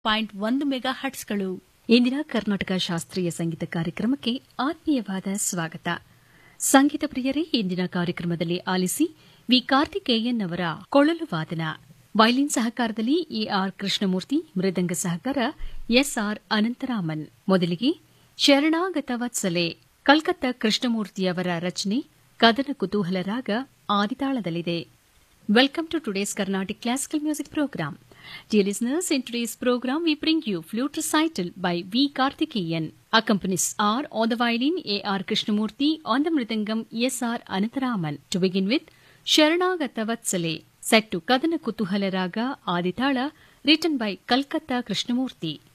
Point ಒಂದು mega ಹಟ್ಸ್ಗಳು ಇಂದಿನ ಕರ್ನಾಟಕ ಶಾಸ್ತ್ರೀಯ ಸಂಗೀತ ಕಾರ್ಯಕ್ರಮಕ್ಕೆ ಆತ್ಮೀಯವಾದ ಸ್ವಾಗತ ಸಂಗೀತ ಪ್ರಿಯರೇ ಇಂದಿನ ಕಾರ್ಯಕ್ರಮದಲ್ಲಿ ಆಲಿಸಿ ವಿ ಕಾರ್ತಿಕೇಯನ್ ಅವರ ಕೊಳಲು ವಾದನ ವೈಲಿನ್ ಸಹಕಾರದಲ್ಲಿ ಎಆರ್ ಕೃಷ್ಣಮೂರ್ತಿ ಮೃದಂಗ ಸಹಕಾರ ಎಸ್ಆರ್ ಅನಂತರಾಮನ್ ಮೊದಲಿಗೆ ಶರಣಾಗತ ವತ್ಸಲೆ ಕಲ್ಕತ್ತಾ ಕೃಷ್ಣಮೂರ್ತಿಯವರ ರಚನೆ ಕದನ ಕುತೂಹಲ ರಾಗ ಆದಿತಾಳದಲ್ಲಿದೆ Welcome to today's Carnatic Classical Music Program. Dear listeners, in today's program we bring you Flute Recital by V. Karthikeyan. Accompanies are on the violin A.R. Krishnamurti, on the mridangam S.R. Anantaraman. To begin with, Sharanagata Vatsale, set to Kadana Kutuhala Raga Aditala, written by Kalkata Krishnamurti.